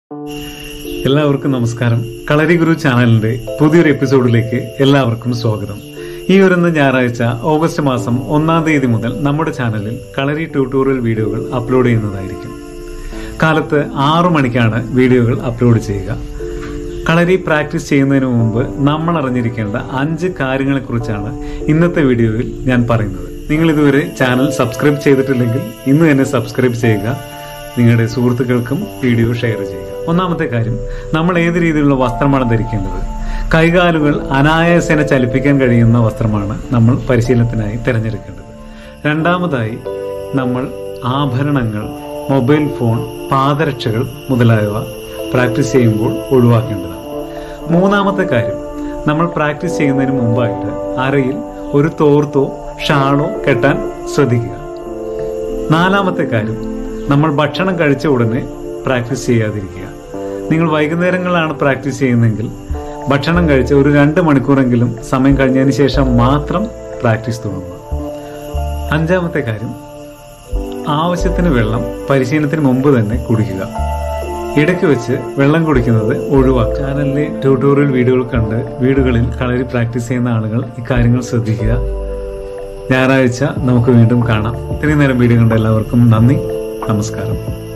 എല്ലാവർക്കും നമസ്കാരം കളരി ഗുരു ചാനലിന്റെ പുതിയൊരു എപ്പിസോഡിലേക്ക് എല്ലാവർക്കും സ്വാഗതം ഈ വരുന്ന ഞായറാഴ്ച ഓഗസ്റ്റ് മാസം ഒന്നാം തീയതി മുതൽ നമ്മുടെ ചാനലിൽ കളരി ട്യൂട്ടോറിയൽ വീഡിയോകൾ അപ്ലോഡ് ചെയ്യുന്നതായിരിക്കും കാലത്ത് ആറു മണിക്കാണ് വീഡിയോകൾ അപ്ലോഡ് ചെയ്യുക കളരി പ്രാക്ടീസ് ചെയ്യുന്നതിന് മുമ്പ് നമ്മൾ അറിഞ്ഞിരിക്കേണ്ട അഞ്ച് കാര്യങ്ങളെക്കുറിച്ചാണ് ഇന്നത്തെ വീഡിയോയിൽ ഞാൻ പറയുന്നത് നിങ്ങൾ ഇതുവരെ ചാനൽ സബ്സ്ക്രൈബ് ചെയ്തിട്ടില്ലെങ്കിൽ ഇന്ന് തന്നെ സബ്സ്ക്രൈബ് ചെയ്യുക നിങ്ങളുടെ സുഹൃത്തുക്കൾക്കും വീഡിയോ ഷെയർ ചെയ്യുക ഒന്നാമത്തെ കാര്യം നമ്മൾ ഏത് രീതിയിലുള്ള വസ്ത്രമാണ് ധരിക്കേണ്ടത് കൈകാലുകൾ അനായാസേന ചലിപ്പിക്കാൻ കഴിയുന്ന വസ്ത്രമാണ് നമ്മൾ പരിശീലനത്തിനായി തിരഞ്ഞെടുക്കേണ്ടത് രണ്ടാമതായി നമ്മൾ ആഭരണങ്ങൾ മൊബൈൽ ഫോൺ പാദരക്ഷകൾ മുതലായവ പ്രാക്ടീസ് ചെയ്യുമ്പോൾ ഒഴിവാക്കേണ്ടതാണ് മൂന്നാമത്തെ കാര്യം നമ്മൾ പ്രാക്ടീസ് ചെയ്യുന്നതിന് മുമ്പായിട്ട് അരയിൽ ഒരു തോർത്തോ ഷാളോ കെട്ടാൻ ശ്രദ്ധിക്കുക നാലാമത്തെ കാര്യം നമ്മൾ ഭക്ഷണം കഴിച്ച ഉടനെ പ്രാക്ടീസ് ചെയ്യാതിരിക്കുക നിങ്ങൾ വൈകുന്നേരങ്ങളാണ് പ്രാക്ടീസ് ചെയ്യുന്നതെങ്കിൽ ഭക്ഷണം കഴിച്ച് ഒരു രണ്ട് മണിക്കൂറെങ്കിലും സമയം കഴിഞ്ഞതിന് ശേഷം മാത്രം പ്രാക്ടീസ് തുടങ്ങുക അഞ്ചാമത്തെ കാര്യം ആവശ്യത്തിന് വെള്ളം പരിശീലനത്തിന് മുമ്പ് തന്നെ കുടിക്കുക ഇടയ്ക്ക് വെച്ച് വെള്ളം കുടിക്കുന്നത് ഒഴിവാക്കുക ചാനലിലെ ട്യൂട്ടോറിയൽ വീഡിയോകൾ കണ്ട് വീടുകളിൽ കളരി പ്രാക്ടീസ് ചെയ്യുന്ന ആളുകൾ ഇക്കാര്യങ്ങൾ ശ്രദ്ധിക്കുക ഞായറാഴ്ച നമുക്ക് വീണ്ടും കാണാം ഇത്രയും നേരം വീഡിയോ കണ്ട എല്ലാവർക്കും നന്ദി നമസ്കാരം